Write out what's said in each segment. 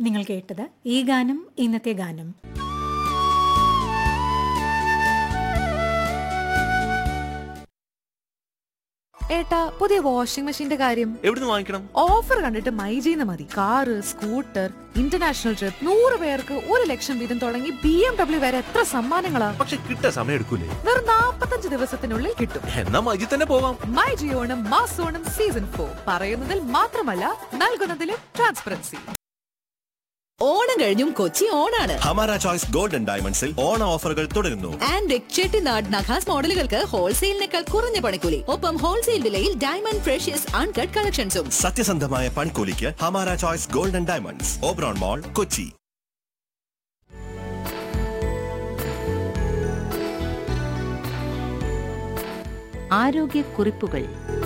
നിങ്ങൾ കേട്ടത് ഈ ഗാനം ഇന്നത്തെ ഗാനം ഏട്ടാ പുതിയ വാഷിംഗ് മെഷീന്റെ കാര്യം എവിടുന്ന് വാങ്ങിക്കണം ഓഫർ കണ്ടിട്ട് മൈജീന്ന് മതി കാറ് സ്കൂട്ടർ ഇന്റർനാഷണൽ ട്രിപ്പ് നൂറ് പേർക്ക് ഒരു ലക്ഷം വീതം തുടങ്ങി ബി എം ഡബ്ല്യു വരെ എത്ര സമ്മാനങ്ങളാ പക്ഷെ കിട്ടാൻ സമയം എടുക്കൂലേ വെറും നാപ്പത്തഞ്ച് ദിവസത്തിനുള്ളിൽ കിട്ടും എന്നാ മജി തന്നെ പോവാം മൈ ജിയോണം മാസോണം സീസൺ ഫോർ പറയുന്നതിൽ മാത്രമല്ല നൽകുന്നതിലും ട്രാൻസ്പെറൻസി ഓണം കഴിഞ്ഞും കൊച്ചി ഓണാണ് ഹമാര ചോയ്സ് ഗോൾഡൻ ഡയമണ്ട്സിൽ ഓണ ഓഫറുകൾ തുടരുന്നു ആൻഡ് ചെട്ടിനാട് നഖാസ് മോഡലുകൾക്ക് ഹോൾസെയിലിനേക്കാൾ കുറഞ്ഞ പണിക്കൂലി ഒപ്പം ഹോൾസെയിൽ വിലയിൽ ഡയമണ്ട് ഫ്രഷ്യസ് അൺകട്ട് കളക്ഷൻസും സത്യസന്ധമായ പൺകൂലിക്ക് ഹമാര choice golden diamonds Oberon mall Kochi ആരോഗ്യക്കുറിപ്പുകൾ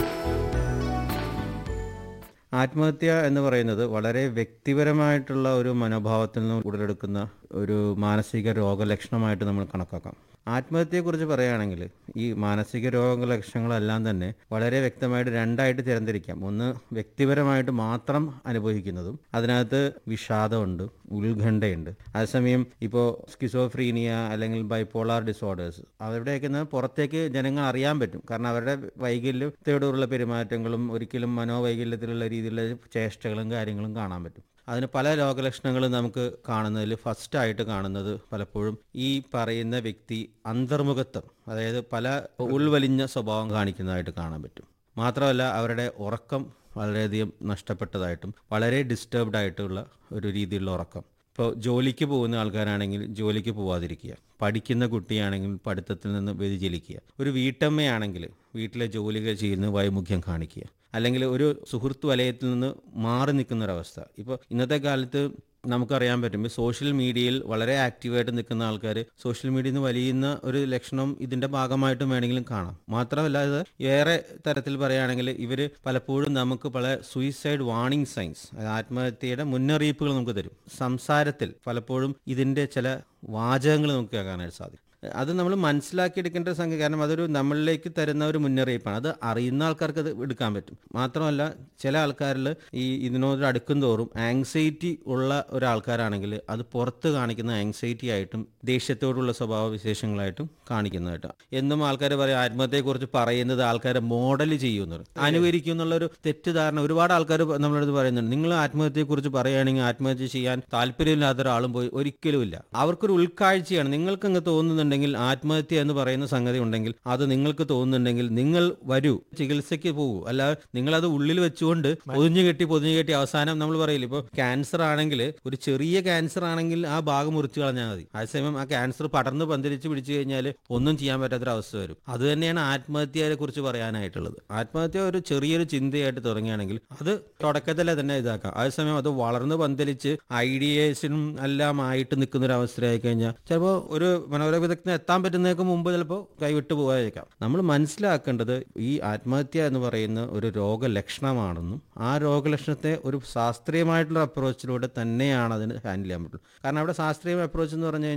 ആത്മഹത്യ എന്ന് പറയുന്നത് വളരെ വ്യക്തിപരമായിട്ടുള്ള ഒരു മനോഭാവത്തിൽ നിന്ന് ഉടലെടുക്കുന്ന ഒരു മാനസിക രോഗലക്ഷണമായിട്ട് നമ്മൾ കണക്കാക്കാം ആത്മഹത്യയെക്കുറിച്ച് പറയുകയാണെങ്കിൽ ഈ മാനസിക രോഗലക്ഷണങ്ങളെല്ലാം തന്നെ വളരെ വ്യക്തമായിട്ട് രണ്ടായിട്ട് തിരഞ്ഞെടുക്കാം ഒന്ന് വ്യക്തിപരമായിട്ട് മാത്രം അനുഭവിക്കുന്നതും അതിനകത്ത് വിഷാദമുണ്ട് ഉത്കണ്ഠയുണ്ട് അതേസമയം ഇപ്പോൾ സ്കിസോഫ്രീനിയ അല്ലെങ്കിൽ ബൈപ്പോളാർ ഡിസോർഡേഴ്സ് അവരുടെയൊക്കെ ഒന്ന് പുറത്തേക്ക് ജനങ്ങൾ അറിയാൻ പറ്റും കാരണം അവരുടെ വൈകല്യത്തോടുള്ള പെരുമാറ്റങ്ങളും ഒരിക്കലും മനോവൈകല്യത്തിലുള്ള രീതിയിലുള്ള ചേഷ്ടകളും കാര്യങ്ങളും കാണാൻ പറ്റും അതിന് പല രോഗലക്ഷണങ്ങളും നമുക്ക് കാണുന്നതിൽ ഫസ്റ്റായിട്ട് കാണുന്നത് പലപ്പോഴും ഈ പറയുന്ന വ്യക്തി അന്തർമുഖത്വം അതായത് പല ഉൾവലിഞ്ഞ സ്വഭാവം കാണിക്കുന്നതായിട്ട് കാണാൻ പറ്റും മാത്രമല്ല അവരുടെ ഉറക്കം വളരെയധികം നഷ്ടപ്പെട്ടതായിട്ടും വളരെ ഡിസ്റ്റർബ്ഡ് ആയിട്ടുള്ള ഒരു രീതിയിലുള്ള ഉറക്കം ഇപ്പോൾ ജോലിക്ക് പോകുന്ന ആൾക്കാരാണെങ്കിൽ ജോലിക്ക് പോവാതിരിക്കുക പഠിക്കുന്ന കുട്ടിയാണെങ്കിൽ പഠിത്തത്തിൽ നിന്ന് വ്യതിചലിക്കുക ഒരു വീട്ടമ്മയാണെങ്കിൽ വീട്ടിലെ ജോലികൾ ചെയ്യുന്ന വൈമുഖ്യം കാണിക്കുക അല്ലെങ്കിൽ ഒരു സുഹൃത്ത് വലയത്തിൽ നിന്ന് മാറി നിൽക്കുന്ന ഒരവസ്ഥ ഇപ്പോൾ ഇന്നത്തെ കാലത്ത് നമുക്കറിയാൻ പറ്റും ഈ സോഷ്യൽ മീഡിയയിൽ വളരെ ആക്റ്റീവായിട്ട് നിൽക്കുന്ന ആൾക്കാർ സോഷ്യൽ മീഡിയയിൽ നിന്ന് വലിയുന്ന ഒരു ലക്ഷണം ഇതിന്റെ ഭാഗമായിട്ടും വേണമെങ്കിലും കാണാം മാത്രമല്ല ഇത് ഏറെ തരത്തിൽ പറയുകയാണെങ്കിൽ ഇവർ പലപ്പോഴും നമുക്ക് പല സൂയിസൈഡ് വാർണിംഗ് സൈൻസ് ആത്മഹത്യയുടെ മുന്നറിയിപ്പുകൾ നമുക്ക് തരും സംസാരത്തിൽ പലപ്പോഴും ഇതിന്റെ ചില വാചകങ്ങൾ നമുക്ക് കേൾക്കാനായിട്ട് സാധിക്കും അത് നമ്മൾ മനസ്സിലാക്കിയെടുക്കേണ്ട സംഗതി കാരണം അതൊരു നമ്മളിലേക്ക് തരുന്ന ഒരു മുന്നറിയിപ്പാണ് അത് അറിയുന്ന ആൾക്കാർക്ക് അത് എടുക്കാൻ പറ്റും മാത്രമല്ല ചില ആൾക്കാരിൽ ഈ ഇതിനോട് അടുക്കും തോറും ആങ്സൈറ്റി ഉള്ള ഒരാൾക്കാരാണെങ്കിൽ അത് പുറത്ത് കാണിക്കുന്ന ആങ്സൈറ്റി ആയിട്ടും ദേഷ്യത്തോടുള്ള സ്വഭാവ വിശേഷങ്ങളായിട്ടും കാണിക്കുന്നതായിട്ട് എന്നും ആൾക്കാർ പറയും ആത്മഹത്യയെക്കുറിച്ച് പറയുന്നത് ആൾക്കാരെ മോഡൽ ചെയ്യുന്നത് അനുകരിക്കും എന്നുള്ളൊരു തെറ്റിദ്ധാരണ ഒരുപാട് ആൾക്കാർ നമ്മളടുത്ത് പറയുന്നുണ്ട് നിങ്ങൾ ആത്മഹത്യയെക്കുറിച്ച് പറയുകയാണെങ്കിൽ ആത്മഹത്യ ചെയ്യാൻ താല്പര്യമില്ലാത്ത ഒരാളും പോയി ഒരിക്കലുമില്ല അവർക്കൊരു ഉൾക്കാഴ്ചയാണ് നിങ്ങൾക്ക് അങ്ങ് തോന്നുന്നുണ്ടെങ്കിൽ ആത്മഹത്യ എന്ന് പറയുന്ന സംഗതി ഉണ്ടെങ്കിൽ അത് നിങ്ങൾക്ക് തോന്നുന്നുണ്ടെങ്കിൽ നിങ്ങൾ വരൂ ചികിത്സയ്ക്ക് പോകൂ അല്ലാതെ നിങ്ങളത് ഉള്ളിൽ വെച്ചുകൊണ്ട് പൊതിഞ്ഞു കെട്ടി പൊതിഞ്ഞു കെട്ടി അവസാനം നമ്മൾ പറയില്ല ഇപ്പോൾ ക്യാൻസർ ആണെങ്കിൽ ഒരു ചെറിയ ക്യാൻസർ ആണെങ്കിൽ ആ ഭാഗം മുറിച്ചു കളഞ്ഞാൽ മതി അതേസമയം ആ ക്യാൻസർ പടർന്ന് പന്തലിച്ച് പിടിച്ചു കഴിഞ്ഞാൽ ഒന്നും ചെയ്യാൻ പറ്റാത്തൊരവസ്ഥ വരും അത് തന്നെയാണ് ആത്മഹത്യയെ കുറിച്ച് പറയാനായിട്ടുള്ളത് ആത്മഹത്യ ഒരു ചെറിയൊരു ചിന്തയായിട്ട് തുടങ്ങുകയാണെങ്കിൽ അത് തുടക്കത്തിലെ തന്നെ ഇതാക്കാം അതേസമയം അത് വളർന്ന് പന്തലിച്ച് ഐഡിയേഷനും എല്ലാം ആയിട്ട് നിൽക്കുന്ന ഒരു അവസ്ഥയായി കഴിഞ്ഞാൽ ചിലപ്പോൾ ഒരു മനോരോഗ വിദഗ്ധന് എത്താൻ പറ്റുന്നതിന് മുമ്പ് ചിലപ്പോൾ കൈവിട്ട് പോകാതിരിക്കാം നമ്മൾ മനസ്സിലാക്കേണ്ടത് ഈ ആത്മഹത്യ എന്ന് പറയുന്ന ഒരു രോഗലക്ഷണമാണെന്നും ആ രോഗലക്ഷണത്തെ ഒരു ശാസ്ത്രീയമായിട്ടുള്ള അപ്രോച്ചിലൂടെ തന്നെയാണ് അതിന് ഹാൻഡിൽ ചെയ്യാൻ പറ്റുള്ളൂ കാരണം അവിടെ ശാസ്ത്രീയ അപ്രോച്ച് എന്ന് പറഞ്ഞു